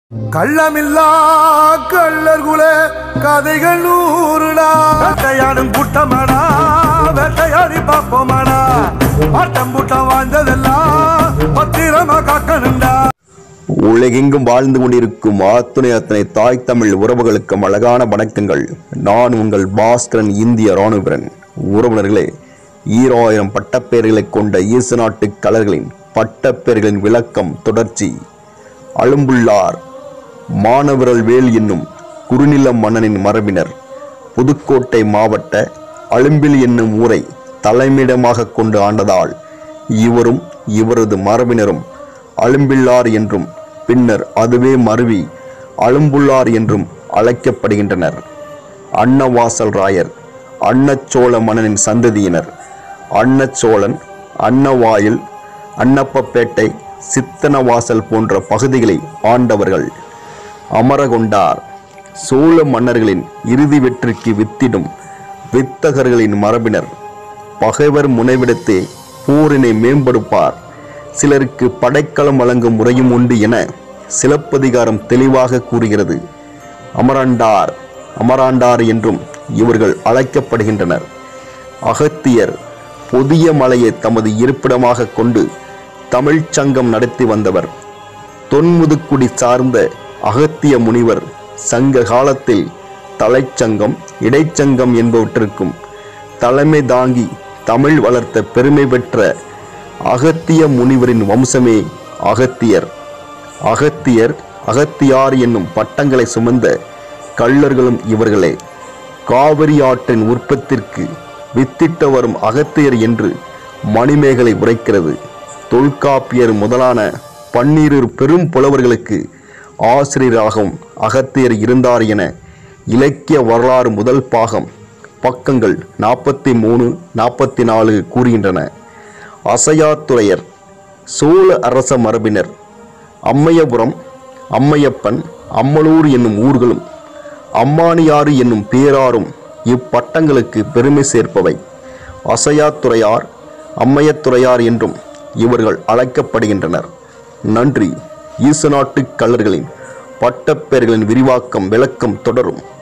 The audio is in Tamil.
கள்ளமில்லா கள்ளர்குல கதைகள் நூறுடா வேட்டையாடும் கூட்டமாடா வேட்டையாடி பார்ப்போமாடா ஆட்டம் கூட்டம் வாழ்ந்ததெல்லாம் பத்திரமா காக்கணும்டா உலகெங்கும் வாழ்ந்து கொண்டிருக்கும் ஆத்துணை அத்தனை தாய் தமிழ் உறவுகளுக்கும் அழகான வணக்கங்கள் நான் உங்கள் பாஸ்கரன் இந்திய ராணுவரன் உறவினர்களே ஈராயிரம் பட்டப்பெயர்களை கொண்ட ஈசு நாட்டு கலர்களின் பட்டப்பெயர்களின் விளக்கம் தொடர்ச்சி அழும்புள்ளார் மானவரல் வேல் என்னும் குறுநில மன்னனின் மரபினர் புதுக்கோட்டை மாவட்ட அழும்பில் என்னும் ஊரை தலைமையிடமாக கொண்டு ஆண்டதால் இவரும் இவரது மரபினரும் அழும்பில்லார் என்றும் பின்னர் அதுவே மருவி அழும்புள்ளார் என்றும் அழைக்கப்படுகின்றனர் அன்னவாசல் ராயர் அன்னச்சோழ மன்னனின் சந்ததியினர் அன்னச்சோழன் அன்னவாயில் அன்னப்பப்பேட்டை சித்தனவாசல் போன்ற பகுதிகளை ஆண்டவர்கள் அமரகொண்டார் சோழ மன்னர்களின் இறுதி வெற்றிக்கு வித்திடும் வித்தகர்களின் மரபினர் பகைவர் முனைவிடத்தே போரினை மேம்படுப்பார் சிலருக்கு படைக்கலம் வழங்கும் முறையும் உண்டு என சிலப்பதிகாரம் தெளிவாக கூறுகிறது அமராண்டார் அமராண்டார் என்றும் இவர்கள் அழைக்கப்படுகின்றனர் அகத்தியர் புதிய மலையை தமது இருப்பிடமாக கொண்டு தமிழ்ச் சங்கம் நடத்தி வந்தவர் தொன்முதுக்குடி சார்ந்த அகத்திய முனிவர் சங்க காலத்தில் தலைச்சங்கம் இடைச்சங்கம் என்பவற்றிற்கும் தலைமை தாங்கி தமிழ் வளர்த்த பெருமை பெற்ற அகத்திய முனிவரின் வம்சமே அகத்தியர் அகத்தியர் அகத்தியார் என்னும் பட்டங்களை சுமந்த கள்ளர்களும் இவர்களே காவிரி ஆற்றின் உற்பத்திற்கு வித்திட்டு வரும் அகத்தியர் என்று மணிமேகலை உரைக்கிறது தொல்காப்பியர் முதலான பன்னிரு பெரும் புலவர்களுக்கு ஆசிரியராகவும் அகத்தியர் இருந்தார் என இலக்கிய வரலாறு முதல் பாகம் பக்கங்கள் நாற்பத்தி மூணு நாற்பத்தி நாலு கூறுகின்றன அசையாத்துறையர் சோழ அரச மரபினர் அம்மையபுரம் அம்மையப்பன் அம்மலூர் என்னும் ஊர்களும் அம்மானியாறு என்னும் பேராரும் இப்பட்டங்களுக்கு பெருமை சேர்ப்பவை அசையாத்துறையார் அம்மையத்துறையார் என்றும் இவர்கள் அழைக்கப்படுகின்றனர் நன்றி ஈசநாட்டு கள்ளர்களின் பட்டப்பெயர்களின் விரிவாக்கம் விளக்கம் தொடரும்